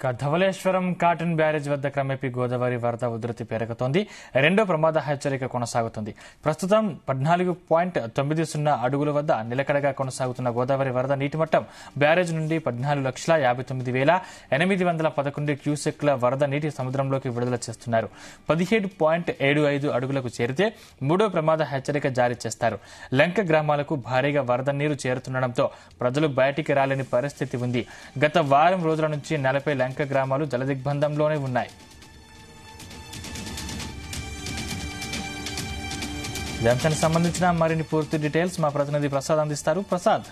ఇక Dhavaleswaram cotton barrage వద్ద క్రమేపీ గోదావరి వరద ఉధృతి పెరుగుతోంది రెండో ప్రమాద హెచ్చరిక కొనసాగుతుంది ప్రస్తుతం పద్నాలుగు పాయింట్ తొమ్మిది సున్నా అడుగుల వద్ద నిలకడగా కొనసాగుతున్న గోదావరి వరద నీటి మట్టం బ్యారేజ్ నుండి పద్నాలుగు లక్షల యాభై తొమ్మిది వేల ఎనిమిది వందల పదకొండు క్యూసెక్ల వరద నీటి సముద్రంలోకి విడుదల చేస్తున్నారు పదిహేడు పాయింట్ ఏడు ఐదు అడుగులకు చేరితే మూడో ప్రమాద హెచ్చరిక జారీ చేస్తారు లంక గ్రామాలకు భారీగా వరద నీరు చేరుతుండటంతో ప్రజలు బయటికి రాలేని పరిస్థితి ఉంది గత వారం రోజుల నుంచి నలభై లంక గ్రామాలు జలదిగ్బంధంలోనే ఉన్నాయి ఈ అంశానికి సంబంధించిన మరిన్ని పూర్తి డీటెయిల్స్ మా ప్రతినిధి ప్రసాద్ అందిస్తారు ప్రసాద్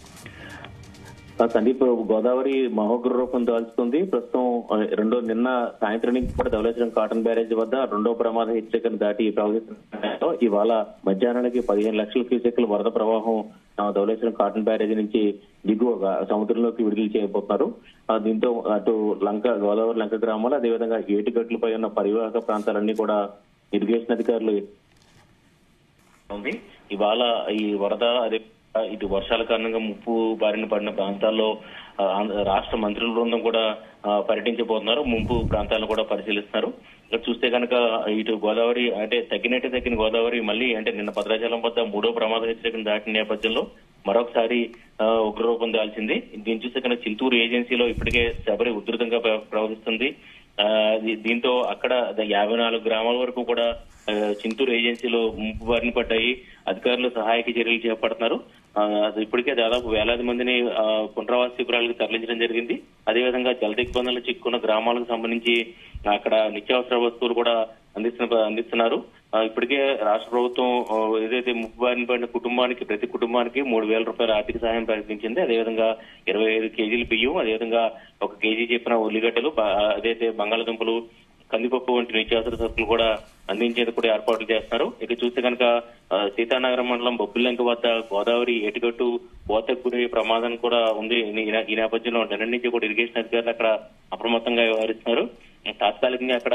ఆ సందీప్ గోదావరి మహోగ్ర రూపం దాల్చుతుంది ప్రస్తుతం ఆ, రెండో నిన్న సాయంత్రం నుంచి కూడా ధవళేశ్వరం కాటన్ బ్యారేజ్ వద్ద రెండో ప్రమాద హెచ్చరికను దాటి ప్రవహిస్తున్న ఇవాళ మధ్యాహ్నానికి పదిహేను లక్షల క్యూసెక్ల వరద ప్రవాహం ఆ, ధవళేశ్వరం కాటన్ బ్యారేజ్ నుంచి దిగువగా సముద్రంలోకి విడుదల చేయబోతున్నారు ఆ, దీంతో అటు లంక గోదావరి లంక గ్రామాలు అదేవిధంగా ఏటిగట్లపై ఉన్న పరివాహక ప్రాంతాలన్నీ కూడా ఇరిగేషన్ అధికారులు ఉంది ఇవాళ ఈ వరద అదే ఇటు వర్షాల కారణంగా ముప్పు బారిన పడిన ప్రాంతాల్లో ఆ, ఆంధ్ర- రాష్ట్ర మంత్రుల బృందం కూడా ఆ, పర్యటించబోతున్నారు ముంపు ప్రాంతాలను కూడా పరిశీలిస్తున్నారు ఇక్కడ చూస్తే కనుక ఇటు గోదావరి అంటే తగ్గినట్టే తగ్గిన గోదావరి మళ్ళీ అంటే నిన్న భద్రాచలం వద్ద మూడో ప్రమాద హెచ్చరికను దాటిన నేపథ్యంలో మరొకసారి ఆ, ఉగ్రరూపం దాల్చింది దీన్ని చూస్తే కనుక చింతూరు ఏజెన్సీలో ఇప్పటికే శబరి ఉధృతంగా ప్ర- ప్రవహిస్తుంది ఆ, దీ- దీంతో అక్కడ ద- యాభై నాలుగు గ్రామాల వరకు కూడా ఆ, చింతూరు ఏజెన్సీలో ముంపు బారిన పడ్డాయి అధికారులు సహాయక చర్యలు చేపడుతున్నారు ఆ, అది ఇప్పటికే దాదాపు వేలాది మందిని ఆ, పునరావాస శిబిరాలకు తరలించడం జరిగింది అదేవిధంగా జల దిగ్బంధంలో చిక్కున్న గ్రామాలకు సంబంధించి అక్కడ నిత్యావసర వస్తువులు కూడా అందిస్తున్న అందిస్తున్నారు ఆ, ఇప్పటికే రాష్ట్ర ప్రభుత్వం ఆ, ఏదైతే ముప్పు బారిన పడిన కుటుంబానికి ప్రతి కుటుంబానికి మూడు వేల రూపాయల ఆర్థిక సహాయం ప్రకటించింది అదేవిధంగా ఇరవై ఐదు కేజీల బియ్యం అదేవిధంగా ఒక కేజీ చెప్పిన ఉల్లిగడ్డలు బ- అదైతే బంగాళదుంపలు కందిపప్పు వంటి నిత్యావసర సరుకులు కూడా అందించేందుకు కూడా ఏర్పాట్లు చేస్తున్నారు ఇక చూస్తే కనుక ఆ, సీతానగరం మండలం బొబ్బిలంక వద్ద గోదావరి ఎటుగట్టు పోతకు గురి ప్రమాదం కూడా ఉంది ఈ నే- ఈ నేపథ్యంలో నిన్న నుంచి కూడా ఇరిగేషన్ అధికారులు అక్కడ అప్రమత్తంగా వ్యవహరిస్తున్నారు తాత్కాలికంగా అక్కడ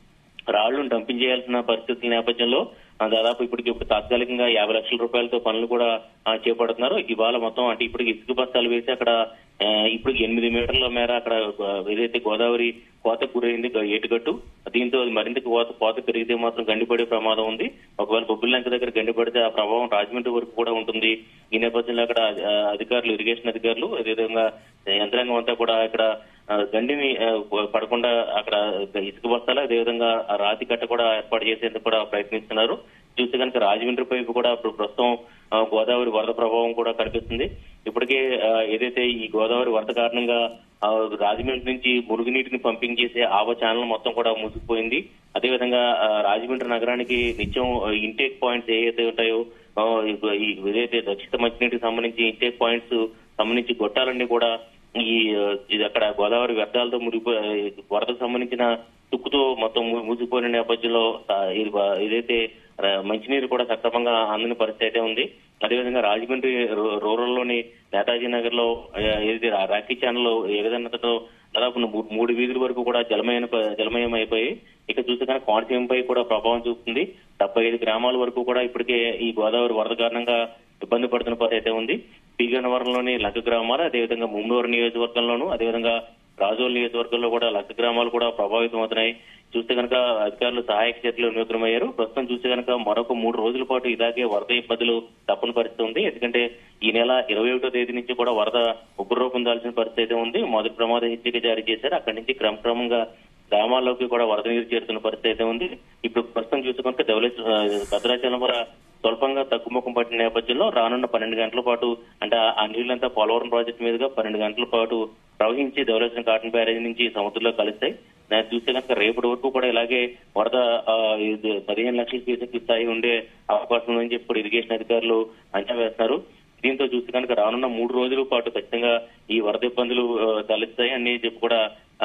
రాళ్లను డంపింగ్ చేయాల్సిన పరిస్థితుల నేపథ్యంలో ఆ, దాదాపు ఇప్పటికి ఇప్పుడు తాత్కాలికంగా యాభై లక్షల రూపాయలతో పనులు కూడా ఆ, చేపడుతున్నారు ఇవాళ మొత్తం అంటే ఇప్పటికి ఇసుక బస్తాలు వేసి అక్కడ ఆ, ఇప్పుడు ఎనిమిది మీటర్ల మేర అక్కడ ఆ, ఏదైతే గోదావరి కోత గురైంది గ- ఏటుగట్టు దీంతో అది మరింత కోత కోత పెరిగితే మాత్రం గండిపడే ప్రమాదం ఉంది ఒకవేళ బొబ్బిలంక దగ్గర గండిపడితే ఆ ప్రభావం రాజమండ్రి వరకు కూడా ఉంటుంది ఈ నేపథ్యంలో అక్కడ ఆ, అధికారులు ఇరిగేషన్ అధికారులు అదేవిధంగా యంత్రాంగం అంతా కూడా ఇక్కడ ఆ, గండిని ఆ, పడకుండా అక్కడ ఇసుక బస్తాలు అదేవిధంగా ఆ రాతి కట్ట కూడా ఏర్పాటు చేసేందుకు కూడా ప్రయత్నిస్తున్నారు చూస్తే కనుక రాజమండ్రి వైపు కూడా ఇప్పుడు ప్రస్తుతం ఆ, గోదావరి వరద ప్రభావం కూడా కనిపిస్తుంది ఇప్పటికే ఆ, ఏదైతే ఈ గోదావరి వరద కారణంగా ఆ, రాజమండ్రి నుంచి మురుగునీటిని పంపింగ్ చేసే ఆవ ఛానల్ మొత్తం కూడా మూసుకుపోయింది అదేవిధంగా ఆ, రాజమండ్రి నగరానికి నిత్యం ఇంటేక్ పాయింట్స్ ఏవైతే ఉంటాయో ఆ, ఈ- ఈ ఏదైతే దక్షిణ మంచినీటికి సంబంధించి ఇంటేక్ పాయింట్స్ సంబంధించి గొట్టాలన్నీ కూడా ఈ ఆ, ఇది అక్కడ గోదావరి వ్యర్థాలతో మురిగిపో వరదకు సంబంధించిన తుక్కుతో మొత్తం మూ- మూసిపోయిన నేపథ్యంలో ఆ, ఇది వా- ఏదైతే ఆ, మంచినీరు కూడా సక్రమంగా అందని పరిస్థితి అయితే ఉంది అదేవిధంగా రాజమండ్రి రూ- రూరల్ లోని నేతాజీ నగర్ లో ఆ, ఏదైతే రా- రాఖీ ఛానల్ ఏ విధంగా దాదాపు మూ- మూడు వీధుల వరకు కూడా జలమయం జలమయం అయిపోయి ఇక చూస్తే కనుక కోనసీమపై కూడా ప్రభావం చూపుతుంది డెబ్బై ఐదు గ్రామాల వరకు కూడా ఇప్పటికే ఈ గోదావరి వరద కారణంగా ఇబ్బంది పడుతున్న పరిస్థితి అయితే ఉంది పీగనవరంలోని లంక గ్రామాలు అదేవిధంగా ముమ్మూరు నియోజకవర్గంలోను అదేవిధంగా రాజోల్ నియోజకవర్గంలో కూడా లంక గ్రామాలు కూడా ప్రభావితం అవుతున్నాయి చూస్తే కనుక అధికారులు సహాయక చర్యలు నిమగ్నమయ్యారు ప్రస్తుతం చూస్తే కనుక మరొక మూడు రోజుల పాటు ఇలాగే వరద ఇబ్బందులు తప్పని పరిస్థితి ఉంది ఎందుకంటే ఈ నెల ఇరవై ఒకటో తేదీ నుంచి కూడా వరద ఉగ్రరూపం దాల్చిన పరిస్థితి అయితే ఉంది మొదటి ప్రమాద హెచ్చరిక జారీ చేశారు అక్కడి నుంచి క్రమక్రమంగా గ్రామాల్లోకి కూడా వరద నీరు చేరుతున్న పరిస్థితి అయితే ఉంది ఇప్పుడు ప్రస్తుతం చూస్తే కనుక ధవళేశ్వర భద్రాచలం కూడా స్వల్పంగా తగ్గుముఖం పట్టిన నేపథ్యంలో రానున్న పన్నెండు గంటల పాటు అంటే ఆ- ఆ నీళ్లంతా పోలవరం ప్రాజెక్టు మీదుగా పన్నెండు గంటల పాటు ప్రవహించి ధవళేశ్వరం కాటన్ బ్యారేజ్ నుంచి సముద్రంలో కలుస్తాయి నేను చూస్తే కనుక రేపటి వరకు కూడా ఇలాగే వరద ఆ, ఇది పదిహేను లక్షల క్యూసెక్ స్థాయి ఉండే అవకాశం ఉందని చెప్పి ఇప్పుడు ఇరిగేషన్ అధికారులు అంచనా వేస్తున్నారు దీంతో చూస్తే కనుక రానున్న మూడు రోజుల పాటు ఖచ్చితంగా ఈ వరద ఇబ్బందులు ఆ, తలెత్తాయి అని చెప్పి కూడా ఆ,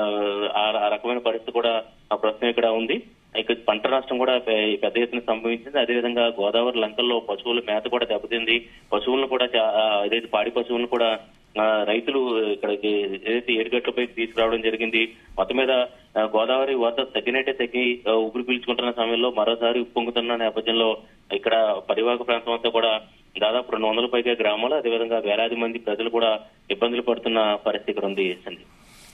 ఆ ఆ రకమైన పరిస్థితి కూడా ఆ ప్రశ్న ఇక్కడ ఉంది ఇక పంట నష్టం కూడా పె- పెద్ద ఎత్తున సంభవించింది అదేవిధంగా గోదావరి లంకల్లో పశువుల మేత కూడా దెబ్బతింది పశువులను కూడా చా- ఆ, ఏదైతే పాడి పశువులను కూడా ఆ, రైతులు ఇక్కడికి ఏదైతే ఏడుగట్లపై తీసుకురావడం జరిగింది మొత్తం మీద ఆ, గోదావరి వరద తగ్గినట్టే తగ్గి ఆ, ఊపిరి పీల్చుకుంటున్న సమయంలో మరోసారి ఉప్పొంగుతున్న నేపథ్యంలో ఇక్కడ పరివాహక ప్రాంతం అంతా కూడా దాదాపు రెండు వందల పైగా గ్రామాలు అదేవిధంగా వేలాది మంది ప్రజలు కూడా ఇబ్బందులు పడుతున్న పరిస్థితి ఇక్కడ ఉంది సందీప్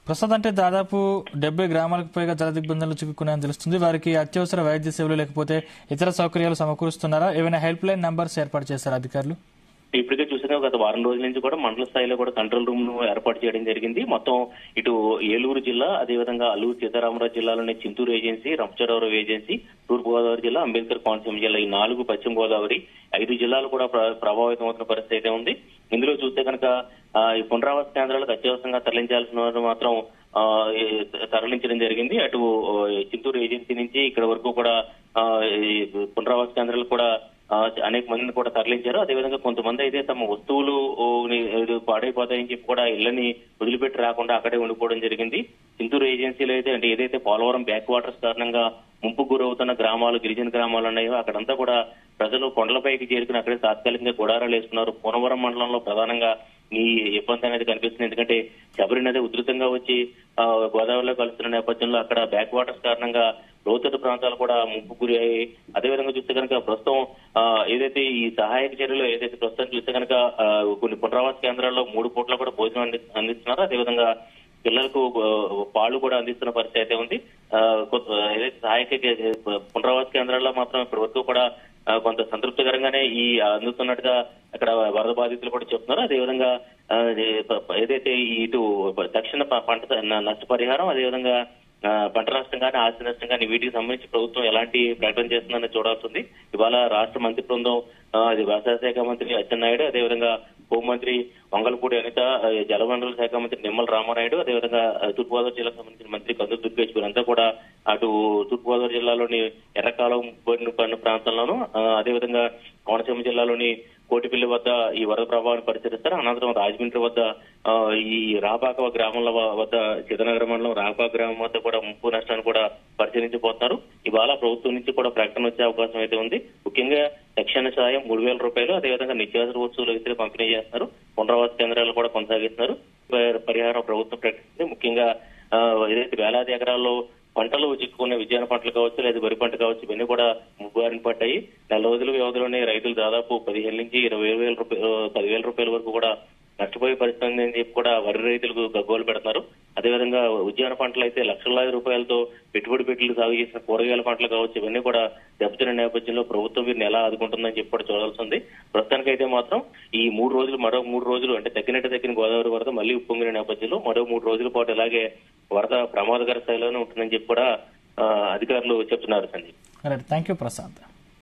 ప్రస్తుతం అంటే దాదాపు డెబ్బై గ్రామాలకు పైగా జల దిగ్బంధంలో చిక్కుకున్నాయని తెలుస్తుంది వారికి అత్యవసర వైద్య సేవలు లేకపోతే ఇతర సౌకర్యాలు సమకూరుస్తున్నారా ఏమైనా హెల్ప్ లైన్ నంబర్స్ ఏర్పాటు చేశారా అధికారులు ఇప్పటికే చూసినా గత వారం రోజుల నుంచి కూడా మండల స్థాయిలో కూడా కంట్రోల్ రూమ్ ను ఏర్పాటు చేయడం జరిగింది మొత్తం ఇటు ఏలూరు జిల్లా అదేవిధంగా అల్లూరు సీతారామరాజు జిల్లాలోని చింతూరు ఏజెన్సీ రంపచోడవరం ఏజెన్సీ తూర్పు గోదావరి జిల్లా అంబేద్కర్ కోనసీమ జిల్లా ఈ నాలుగు పశ్చిమ గోదావరి ఐదు జిల్లాలు కూడా ప్ర- ప్రభావితం అవుతున్న పరిస్థితి అయితే ఉంది ఇందులో చూస్తే కనుక ఆ, ఈ పునరావాస కేంద్రాలకు అత్యవసరంగా తరలించాల్సిన వారు మాత్రం ఆ, ఈ తరలించడం జరిగింది అటు ఆ, చింతూరు ఏజెన్సీ నుంచి ఇక్కడ వరకు కూడా ఆ, ఈ పునరావాస కేంద్రాలు కూడా ఆ, అనేక మందిని కూడా తరలించారు అదేవిధంగా కొంతమంది అయితే తమ వస్తువులు ఓ, ని- ఇది పాడైపోతాయని చెప్పి కూడా ఇళ్లని వదిలిపెట్టి రాకుండా అక్కడే ఉండిపోవడం జరిగింది చింతూరు ఏజెన్సీలో అయితే అంటే ఏదైతే పోలవరం బ్యాక్ వాటర్స్ కారణంగా ముంపు గురవుతున్న గ్రామాలు గిరిజన గ్రామాలు ఉన్నాయో అక్కడంతా కూడా ప్రజలు కొండలపైకి చేరుకుని అక్కడే తాత్కాలికంగా గుడారాలు వేసుకున్నారు పోనవరం మండలంలో ప్రధానంగా ఈ ఇబ్బంది అనేది కనిపిస్తుంది ఎందుకంటే శబరి నది ఉధృతంగా వచ్చి ఆ, గోదావరిలో కలుస్తున్న నేపథ్యంలో అక్కడ బ్యాక్ వాటర్స్ కారణంగా లోతట్టు ప్రాంతాలు కూడా ముంపు గురి అయ్యాయి అదేవిధంగా చూస్తే కనుక ప్రస్తుతం ఆ, ఏదైతే ఈ సహాయక చర్యలు ఏదైతే ప్రస్తుతం చూస్తే కనుక ఆ, కొన్ని పునరావాస కేంద్రాల్లో మూడు పూట్ల కూడా భోజనం అంది- అందిస్తున్నారు అదేవిధంగా పిల్లలకు ఆ, పాలు కూడా అందిస్తున్న పరిస్థితి అయితే ఉంది ఆ, కొంత ఏదైతే సహాయక కే- పునరావాస కేంద్రాల్లో మాత్రం ఇప్పటి వరకు కూడా ఆ, కొంత సంతృప్తికరంగానే ఈ అందుతున్నట్టుగా అక్కడ వరద బాధితులు కూడా చెప్తున్నారు అదేవిధంగా ఆ, ఏ- ప- ప- ఏదైతే ఈ ఇటు దక్షిణ ప- పంట న- నష్టపరిహారం అదేవిధంగా ఆ, పంట నష్టం కానీ ఆస్తి నష్టం కానీ వీటికి సంబంధించి ప్రభుత్వం ఎలాంటి ప్రకటన చేస్తుందని చూడాల్సి ఉంది ఇవాళ రాష్ట్ర మంత్రి బృందం ఆ, అది వ్యవసాయ శాఖ మంత్రి అచ్చెన్నాయుడు అదేవిధంగా హోంమంత్రి వంగలపూడి అనిత ఆ, జలవనరుల శాఖ మంత్రి నిమ్మల రామారాయుడు అదేవిధంగా ఆ, తూర్పుగోదావరి జిల్లాకు సంబంధించిన మంత్రి కందు దుర్గేష్ వీరంతా కూడా అటు తూర్పుగోదావరి జిల్లాలోని ఎర్రకాలం పన్ను పన్ను ప్రాంతంలోను ఆ, అదేవిధంగా కోనసీమ జిల్లాలోని కోటిపల్లి వద్ద ఈ వరద ప్రభావాన్ని పరిశీలిస్తారు అనంతరం రాజమండ్రి వద్ద ఆ, ఈ రాపాక గ్రామంలో వ- వద్ద చిదనగర మండలం రాపాక గ్రామం వద్ద కూడా ముప్పు నష్టాన్ని కూడా పరిశీలించబోతున్నారు ఇవాళ ప్రభుత్వం నుంచి కూడా ప్రకటన వచ్చే అవకాశం అయితే ఉంది ముఖ్యంగా తక్షణ సాయం మూడు వేల రూపాయలు అదేవిధంగా నిత్యావసర వస్తువులు అయితే పంపిణీ చేస్తున్నారు పునరావాస కేంద్రాలు కూడా కొనసాగిస్తున్నారు పరి- పరిహారం ప్రభుత్వం ప్రకటిస్తుంది ముఖ్యంగా ఆ, ఏదైతే వేలాది ఎకరాల్లో పంటలు చిక్కుకున్న విజ్ఞాన పంటలు కావచ్చు లేదా వరి పంట కావచ్చు ఇవన్నీ కూడా ముగ్గుబారిన పడ్డాయి నెల రోజుల వ్యవధిలోనే రైతులు దాదాపు పదిహేను నుంచి ఇరవై వేల రూపాయలు పదివేల రూపాయల వరకు కూడా నష్టపోయే పరిస్థితి ఉంది అని చెప్పి కూడా వరి రైతులకు గగ్గోలు పెడుతున్నారు అదేవిధంగా ఉద్యాన పంటలు అయితే లక్షలాది రూపాయలతో పెట్టుబడి పెట్టులు సాగు చేసిన కూరగాయల పంటలు కావచ్చు ఇవన్నీ కూడా దెబ్బతిన్న నేపథ్యంలో ప్రభుత్వం వీరిని ఎలా ఆదుకుంటుందని చెప్పి కూడా చూడాల్సి ఉంది ప్రస్తుతానికైతే మాత్రం ఈ మూడు రోజులు మరో మూడు రోజులు అంటే తగ్గినట్టు తగ్గిన గోదావరి వరద మళ్ళీ ఉప్పొంగిన నేపథ్యంలో మరో మూడు రోజుల పాటు ఇలాగే వరద ప్రమాదకర స్థాయిలోనే ఉంటుందని చెప్పి కూడా ఆ, అధికారులు చెప్తున్నారు Sanjay right thank you Prasad